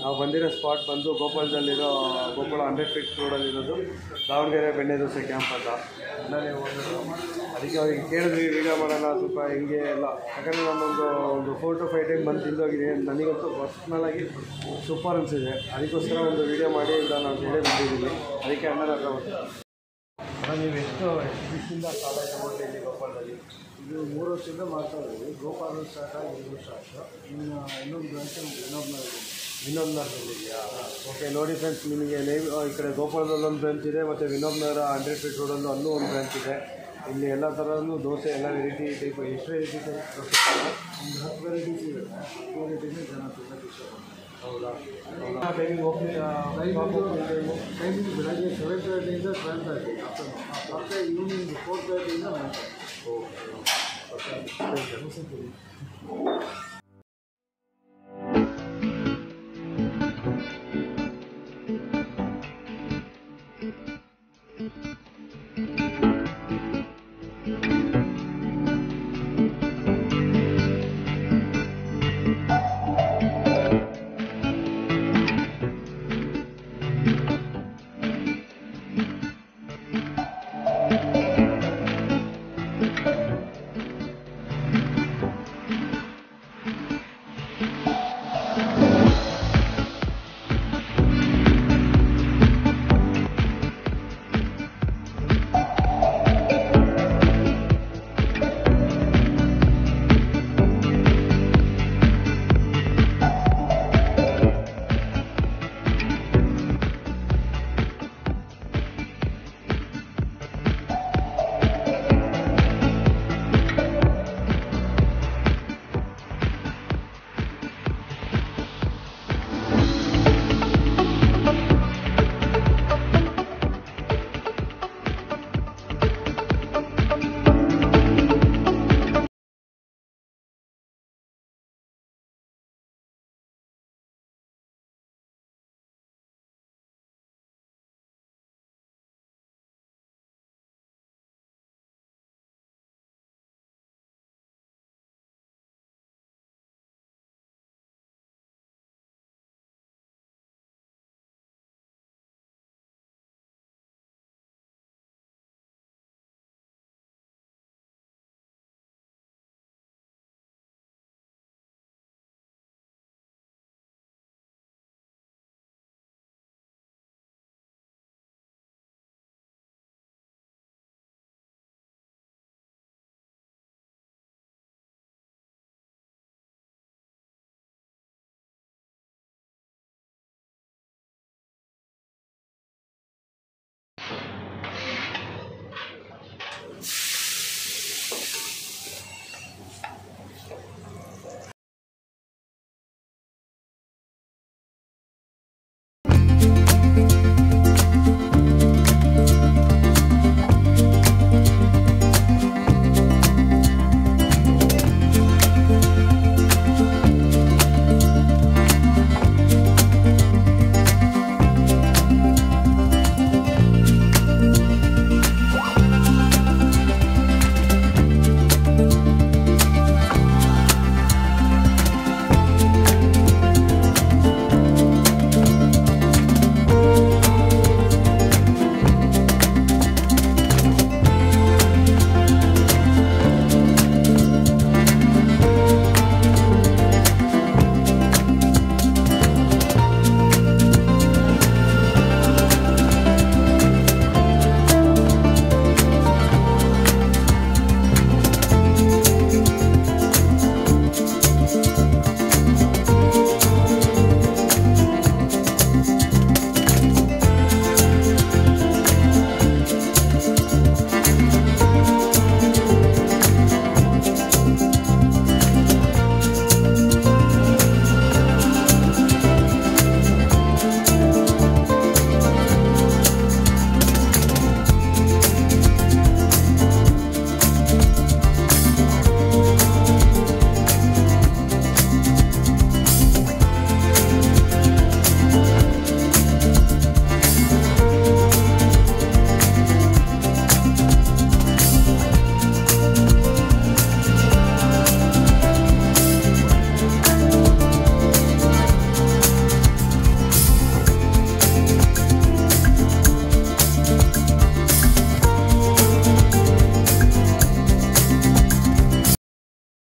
ನಾವು ಬಂದಿರೋ ಸ್ಪಾಟ್ ಬಂದು ಗೋಪಾಲದಲ್ಲಿರೋ ಗೋಪಾಲ ಹಂಡ್ರೆಡ್ ಫೀಟ್ ರೋಡಲ್ಲಿರೋದು ದಾವಣಗೆರೆ ಬೆಣ್ಣೆ ದೋಸೆ ಕ್ಯಾಂಪ್ ಅಂತ ನಾನೇ ಹೋಗೋದು ಅದಕ್ಕೆ ಅವ್ರಿಗೆ ಕೇಳಿದ್ವಿ ವೀಡಿಯೋ ಮಾಡೋಣ ಸ್ವಲ್ಪ ಹಿಂಗೆ ಎಲ್ಲ ಯಾಕಂದರೆ ನಾನೊಂದು ಒಂದು ಫೋರ್ ಟು ಫೈವ್ ಟೈಮ್ ಬಂದು ತಿಂದೋಗಿದೆ ನನಗಂತೂ ಪರ್ಸ್ನಲಾಗಿ ಸೂಪರ್ ಅನಿಸಿದೆ ಅದಕ್ಕೋಸ್ಕರ ಒಂದು ವೀಡಿಯೋ ಮಾಡಿ ಅಂತ ನಾನು ಹೇಳಿ ಬಂದಿದ್ದೀನಿ ಅದಕ್ಕೆ ಅಣ್ಣನ ಹತ್ರ ಬಂದೆ ಅಣ್ಣ, ನೀವು ಎಷ್ಟು ಎಷ್ಟು ದಿವಸದಿಂದ ಕಾಲೇಜ್ ತಗೊಂಡು ಇಲ್ಲಿ ಗೋಪಾಲದಲ್ಲಿ ಇದು ಮೂರು ವರ್ಷದಿಂದ ಮಾಡ್ತಾ ಇದ್ದೀವಿ ಗೋಪಾಲ ಸ್ಟಾರ್ಟ್ ಆಗಿ ಐದು ವರ್ಷ ಆಯಿತು ಇನ್ನು ಇನ್ನೊಂದು ಬ್ರಾಂಚ್ ಇನ್ನೊಬ್ಬ ವಿನೋದ್ ನಗರದಲ್ಲಿ ಇದೆಯಾ ಓಕೆ ನೋಡಿ ಫ್ರೆಂಡ್ಸ್ ನಿಮಗೆ ನೇಮ್ ಈ ಕಡೆ ಗೋಪಾಲದಲ್ಲಿ ಒಂದು ಬ್ರಾಂಚ್ ಇದೆ ಮತ್ತು ವಿನೋದ್ ನಗರ ಹಂಡ್ರೆಡ್ ಫೀಟ್ ರೋಡಲ್ಲೂ ಅಲ್ಲೂ ಒಂದು ಬ್ರಾಂಚ್ ಇದೆ ಇಲ್ಲಿ ಎಲ್ಲ ಥರನೂ ದೋಸೆ ಎಲ್ಲ ವೆರೈಟಿ ಟೈಪ್ ಎಷ್ಟು ವೆರೈಟಿ ಟೈಪ್ ದೋಸೆ ಸಿಗ್ತದೆ? ಒಂದು ಹತ್ತು ವೆರೈಟೀಸ್ ಇದೆ ಹತ್ತು ವೆರೈಟೀಸ್ ಜನ ತುಂಬ ಇಷ್ಟಪಡ್ತಾರೆ ಹೌದಾ ಹೌದಾ ಟೈಮಿಂಗ್ ಹೋಗ್ಲಿ ಟೈಮಿಂಗ್ ಟೈಮಿಂಗ್ ಬೆಳಗ್ಗೆ ಸೆವೆನ್ ತರ್ಟಿಯಿಂದ ಟ್ವೆಲ್ ತರ್ಟಿ ಆಫ್ಟರ್ನೂನ್ ಮತ್ತೆ ಈವ್ನಿಂಗ್ ಫೋರ್ ತರ್ಟಿಯಿಂದ ನೈನ್ ತರ್ಟಿ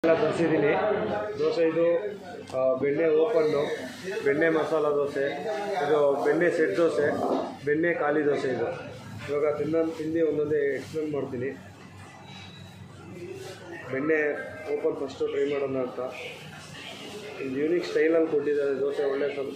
ಎಲ್ಲ ತರಿಸಿದ್ದೀನಿ ದೋಸೆ ಇದು ಆ, ಬೆಣ್ಣೆ ಓಪನ್ನು ಬೆಣ್ಣೆ ಮಸಾಲ ದೋಸೆ ಇದು ಬೆಣ್ಣೆ ಸೆಟ್ ದೋಸೆ ಬೆಣ್ಣೆ ಖಾಲಿ ದೋಸೆ ಇದು ಇವಾಗ ತಿನ್ನ ತಿಂದು ಒಂದೊಂದೇ ಎಕ್ಸ್ಪ್ಲೇನ್ ಮಾಡ್ತೀನಿ ಬೆಣ್ಣೆ ಓಪನ್ ಫಸ್ಟು ಟ್ರೈ ಮಾಡೋಣ ಅಂತ ಒಂದು ಯೂನಿಕ್ ಸ್ಟೈಲಲ್ಲಿ ಕೊಟ್ಟಿದ್ದಾರೆ ದೋಸೆ ಒಳ್ಳೆ ಸ್ವಲ್ಪ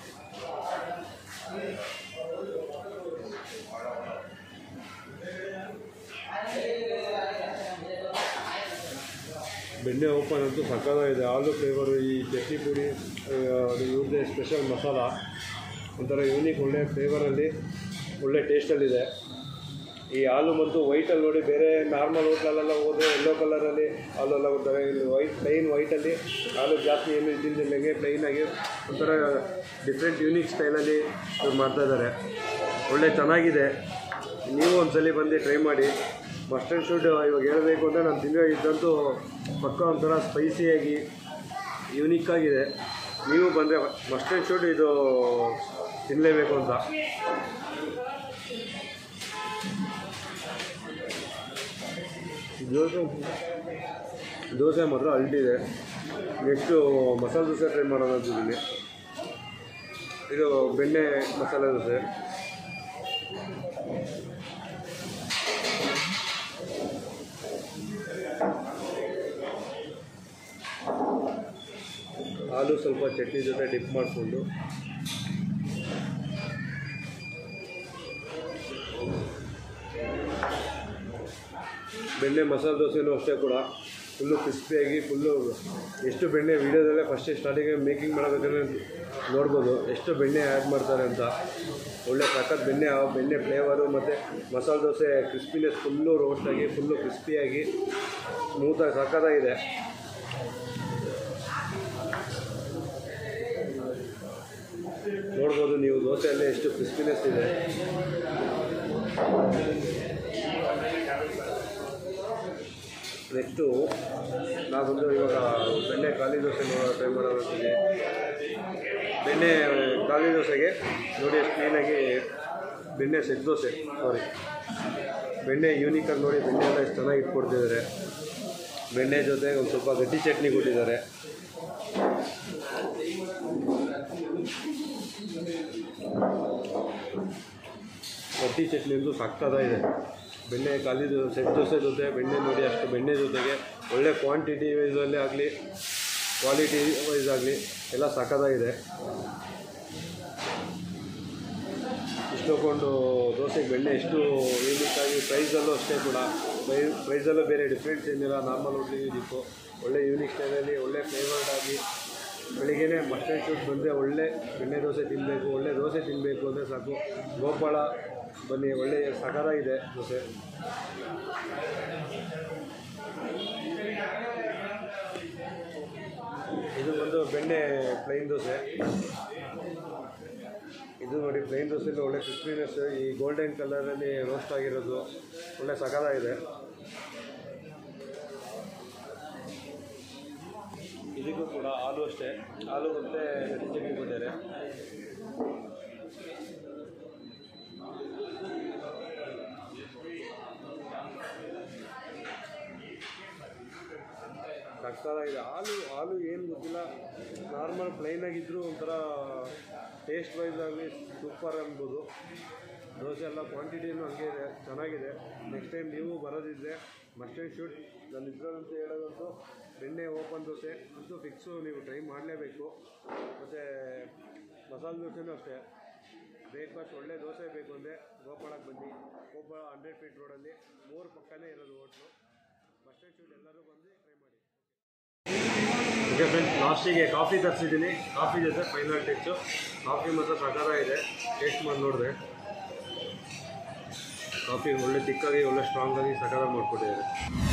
ಬೆಣ್ಣೆ ಓಪನ್ ಅಂತೂ ಸಕ್ಕತ್ತಾಗಿದೆ ಆಲೂ ಫ್ಲೇವರು ಈ ಚಟ್ನಿ ಪುಡಿ ಆ, ಅದು ಇವ್ರದ್ದೇ ಸ್ಪೆಷಲ್ ಮಸಾಲ ಒಂಥರ ಯೂನಿಕ್ ಒಳ್ಳೆ ಫ್ಲೇವರಲ್ಲಿ ಒಳ್ಳೆ ಟೇಸ್ಟಲ್ಲಿದೆ ಈ ಹಾಲು ಮತ್ತು ವೈಟಲ್ಲಿ ನೋಡಿ ಬೇರೆ ನಾರ್ಮಲ್ ಹೋಟ್ಲಲ್ಲೆಲ್ಲ ಹೋದರೆ ಯೆಲ್ಲೋ ಕಲರಲ್ಲಿ ಹಾಲೆಲ್ಲ ಕೊಡ್ತಾರೆ ಇಲ್ಲಿ ವೈಟ್ ಪ್ಲೈನ್ ವೈಟಲ್ಲಿ ಹಾಲು ಜಾಸ್ತಿ ಏನು ಇದ್ದಿಲ್ಲಂಗೆ ಪ್ಲೈನಾಗಿ ಒಂಥರ ಡಿಫ್ರೆಂಟ್ ಯೂನಿಕ್ ಸ್ಟೈಲಲ್ಲಿ ಇವ್ರು ಮಾಡ್ತಾಯಿದ್ದಾರೆ ಒಳ್ಳೆ ಚೆನ್ನಾಗಿದೆ ನೀವು ಒಂದ್ಸಲಿ ಬಂದು ಟ್ರೈ ಮಾಡಿ ಮಸ್ಟರ್ಡ್ ಶೂಟ್ ಇವಾಗ ಹೇಳಬೇಕು ಅಂದರೆ ನಾನು ತಿಂದ ಇದ್ದಂತೂ ಪಕ್ಕ ಒಂಥರ ಸ್ಪೈಸಿಯಾಗಿ ಯೂನಿಕ್ ಆಗಿದೆ ನೀವು ಬಂದರೆ ಮಸ್ಟರ್ಡ್ ಶೂಟ್ ಇದು ತಿನ್ನಲೇಬೇಕು ಅಂತ ದೋಸೆ ದೋಸೆ ಮಾತ್ರ ಅಲ್ಟಿದೆ ನೆಕ್ಸ್ಟು ಮಸಾಲೆ ದೋಸೆ ಟ್ರೈ ಮಾಡೋಣ ಅಂತಿದ್ದೀನಿ ಇದು ಬೆಣ್ಣೆ ಮಸಾಲೆ ದೋಸೆ ಹಾಲು ಸ್ವಲ್ಪ ಚಟ್ನಿ ಜೊತೆ ಡಿಪ್ ಮಾಡಿಕೊಂಡು ಬೆಣ್ಣೆ ಮಸಾಲೆ ದೋಸೆನೂ ಅಷ್ಟೇ ಕೂಡ ಫುಲ್ಲು ಕ್ರಿಸ್ಪಿಯಾಗಿ ಫುಲ್ಲು ಎಷ್ಟು ಬೆಣ್ಣೆ ವೀಡಿಯೋದಲ್ಲೇ ಫಸ್ಟೇ ಸ್ಟಾರ್ಟಿಂಗ್ ಮೇಕಿಂಗ್ ಮಾಡಬೇಕಾದ್ರೆ ನೋಡ್ಬೋದು ಎಷ್ಟು ಬೆಣ್ಣೆ ಆ್ಯಡ್ ಮಾಡ್ತಾರೆ ಅಂತ ಒಳ್ಳೆ ಸಖತ್ ಬೆಣ್ಣೆ ಆ ಬೆಣ್ಣೆ ಫ್ಲೇವರು ಮತ್ತು ಮಸಾಲೆ ದೋಸೆ ಕ್ರಿಸ್ಪಿನೆಸ್ ಫುಲ್ಲು ರೋಸ್ಟಾಗಿ ಫುಲ್ಲು ಕ್ರಿಸ್ಪಿಯಾಗಿ ಸ್ಮೂತಾಗಿ ಸಖತ್ತಾಗಿದೆ ನೋಡ್ಬೋದು ನೀವು ದೋಸೆಯಲ್ಲೇ ಎಷ್ಟು ಕ್ರಿಸ್ಪಿನೆಸ್ ಇದೆ ನೆಕ್ಸ್ಟು ನಾವು ಬಂದು ಇವಾಗ ಬೆಣ್ಣೆ ಖಾಲಿ ದೋಸೆ ಟ್ರೈ ಮಾಡೋದಂತೀನಿ ಬೆಣ್ಣೆ ಖಾಲಿ ದೋಸೆಗೆ ನೋಡಿ ಎಷ್ಟು ಕ್ಲೀನಾಗಿ ಬೆಣ್ಣೆ ಸೆಟ್ ದೋಸೆ ಸಾರಿ ಬೆಣ್ಣೆ ಯೂನಿಕಾಗಿ ನೋಡಿ ಬೆಣ್ಣೆ ಎಲ್ಲ ಎಷ್ಟು ಚೆನ್ನಾಗಿ ಇಟ್ಕೊಡ್ತಿದ್ದಾರೆ ಬೆಣ್ಣೆ ಜೊತೆಗೆ ಒಂದು ಸ್ವಲ್ಪ ಗಟ್ಟಿ ಚಟ್ನಿ ಕೊಟ್ಟಿದ್ದಾರೆ ಗಟ್ಟಿ ಚಟ್ನಿ ಅಂತೂ ಸಕ್ಕತ್ತಾಗಿದೆ ಬೆಣ್ಣೆ ಖಾಲಿ ದೋ- ಸೆಟ್ ದೋಸೆ ಜೊತೆ ಬೆಣ್ಣೆ ನೋಡಿ ಅಷ್ಟು ಬೆಣ್ಣೆ ಜೊತೆಗೆ ಒಳ್ಳೆ ಕ್ವಾಂಟಿಟಿ ವೈಸಲ್ಲಿ ಆಗಲಿ ಕ್ವಾಲಿಟಿ ವೈಸ್ ಆಗಲಿ ಎಲ್ಲ ಸಕ್ಕತ್ತಾಗಿದೆ ಇಷ್ಟೊಂದು ದೋಸೆಗೆ ಬೆಣ್ಣೆ ಎಷ್ಟು ಯೂನಿಕ್ಕಾಗಿ ಪ್ರೈಸಲ್ಲೂ ಅಷ್ಟೇ ಕೂಡ ಪ್ರೈ ಪ್ರೈಸಲ್ಲೂ ಬೇರೆ ಡಿಫ್ರೆನ್ಸ್ ಏನಿಲ್ಲ ನಾರ್ಮಲ್ ಹೋಟ್ಲಿಗೆ ಇದಕ್ಕೂ ಒಳ್ಳೆ ಯೂನಿಕ್ ಸ್ಟೈಲಲ್ಲಿ ಒಳ್ಳೆ ಫ್ಲೇವರ್ಡ್ ಆಗಿ ಬೆಳಿಗ್ಗೆನೇ ಮಸ್ಟರ್ಡ್ ಶೂಟ್ ಬಂದರೆ ಒಳ್ಳೆ ಬೆಣ್ಣೆ ದೋಸೆ ತಿನ್ನಬೇಕು ಒಳ್ಳೆ ದೋಸೆ ತಿನ್ನಬೇಕು ಅಂದರೆ ಸಾಕು ಗೋಪಾಳ ಬನ್ನಿ ಒಳ್ಳೆ ಸಕರಾಗಿದೆ ದೋಸೆ ಇದು ಬಂದು ಬೆಣ್ಣೆ ಪ್ಲೈನ್ ದೋಸೆ ಇದು ನೋಡಿ ಪ್ಲೈನ್ ದೋಸೆಲಿ ಒಳ್ಳೆ ಕ್ರಿಸ್ಪಿನೆಸ್ ಈ ಗೋಲ್ಡನ್ ಕಲರಲ್ಲಿ ರೋಸ್ಟ್ ಆಗಿರೋದು ಒಳ್ಳೆ ಸಕಲಾಗಿದೆ ಇದಕ್ಕೂ ಕೂಡ ಹಾಲು ಅಷ್ಟೇ ಹಾಲು ಮತ್ತು ಚಟ್ನಿ ಕೊಟ್ಟಿದ್ದಾರೆ ಸಕ್ಕತ್ತಾಗಿದೆ ಹಾಲು ಹಾಲು ಏನು ಗೊತ್ತಿಲ್ಲ ನಾರ್ಮಲ್ ಪ್ಲೈನಾಗಿದ್ದರೂ ಒಂಥರ ಟೇಸ್ಟ್ ವೈಸ್ ಆಗಲಿ ಸೂಪರ್ ಅನ್ಬೋದು ದೋಸೆ ಎಲ್ಲ ಕ್ವಾಂಟಿಟಿನೂ ಹಂಗೆ ಇದೆ ಚೆನ್ನಾಗಿದೆ ನೆಕ್ಸ್ಟ್ ಟೈಮ್ ನೀವು ಬರೋದಿದ್ರೆ ಮಸ್ಟರ್ಡ್ ಶೂಟ್ ನಾನು ಇದ್ರಂತೂ ಹೇಳೋದಂತೂ ಬೆಣ್ಣೆ ಓಪನ್ ದೋಸೆ ಅಂತೂ ಫಿಕ್ಸು ನೀವು ಟ್ರೈ ಮಾಡಲೇಬೇಕು ಮತ್ತು ಮಸಾಲೆ ದೋಸೆನೂ ಅಷ್ಟೇ ಬ್ರೇಕ್ಫಾಸ್ಟ್ ಒಳ್ಳೆ ದೋಸೆ ಬೇಕು ಅಂದರೆ ಗೋಪಾಳಕ್ಕೆ ಬನ್ನಿ ಗೋಪಾಳ ಹಂಡ್ರೆಡ್ ಫೀಟ್ ರೋಡಲ್ಲಿ ಮೂರು ಪಕ್ಕನೇ ಇರೋದು ಹೋಟ್ಲು ಮಸ್ಟರ್ಡ್ ಶೂಟ್ ಎಲ್ಲರೂ ಬಂದು ಟ್ರೈ ಮಾಡಿ ಓಕೆ ಫ್ರೆಂಡ್ಸ್ ಲಾಸ್ಟಿಗೆ ಕಾಫಿ ತರಿಸಿದ್ದೀನಿ ಕಾಫಿ ಜೊತೆ ಫೈನಲ್ ಟೆಚ್ಚು ಕಾಫಿ ಮಾತ್ರ ಸಕಾರ ಇದೆ ಟೇಸ್ಟ್ ಮಾಡಿ ನೋಡಿದೆ ಕಾಫಿ ಒಳ್ಳೆ ತಿಕ್ಕಾಗಿ ಒಳ್ಳೆ ಸ್ಟ್ರಾಂಗಾಗಿ ಸಕಾರ ಮಾಡಿಕೊಟ್ಟಿದ್ದಾರೆ